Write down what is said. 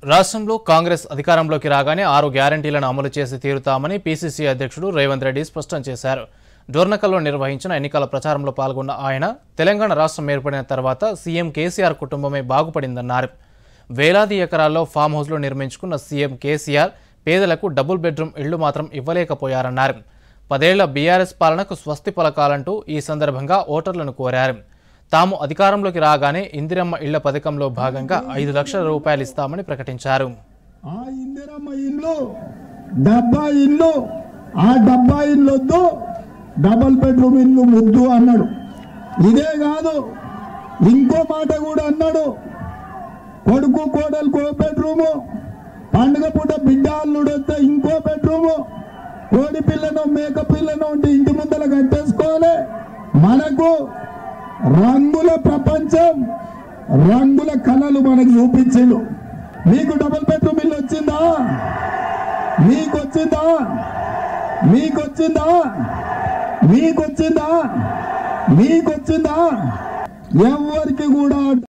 రాష్ట్రంలో కాంగ్రెస్ అధికారంలోకి రాగానే ఆరు గ్యారంటీలను అమలు చేసి తీరుతామని పీసీసీ అధ్యక్షుడు రేవంత్ రెడ్డి స్పష్టం చేశారు డోర్నకల్లో నిర్వహించిన ఎన్నికల ప్రచారంలో పాల్గొన్న ఆయన తెలంగాణ రాష్ట్రం ఏర్పడిన తర్వాత సీఎం కేసీఆర్ కుటుంబమే బాగుపడిందన్నారు వేలాది ఎకరాల్లో ఫామ్ హౌస్లు నిర్మించుకున్న సీఎం కేసీఆర్ పేదలకు డబుల్ బెడ్రూమ్ ఇళ్లు మాత్రం ఇవ్వలేకపోయారన్నారు పదేళ్ల బీఆర్ఎస్ పాలనకు స్వస్తి పలకాలంటూ ఈ సందర్భంగా ఓటర్లను కోరారు తాము అధికారంలోకి రాగానే ఇందిరమ్మ ఇళ్ల పథకంలో భాగంగా ఐదు లక్షల రూపాయలు ఇస్తామని ప్రకటించారు ఆ ఇందిరమ్మ ఇల్లు డబ్బా ఇల్లు ఆ డబ్బా ఇల్లు వద్దు డబల్ బెడ్రూమ్ ఇల్లు ముద్దు అన్నాడు ఇదే కాదు ఇంకో మాట కూడా అన్నాడు కొడుకు కోడలు కో బెడ్రూము పండుగ పూట బిడ్డ అల్లుడు వస్తే ఇంకో బెడ్రూము కోడి పిల్లను మేక పిల్లను ఉంటే ఇంటి ముందర కట్టేసుకోవాలి మనకు రంగుల ప్రపంచం రంగుల కళలు మనకు చూపించిండు మీకు డబుల్ బెడ్రూమ్ ఇల్లు వచ్చిందా మీకు వచ్చిందా మీకు వచ్చిందా మీకు వచ్చిందా మీకు వచ్చిందా ఎవరికి కూడా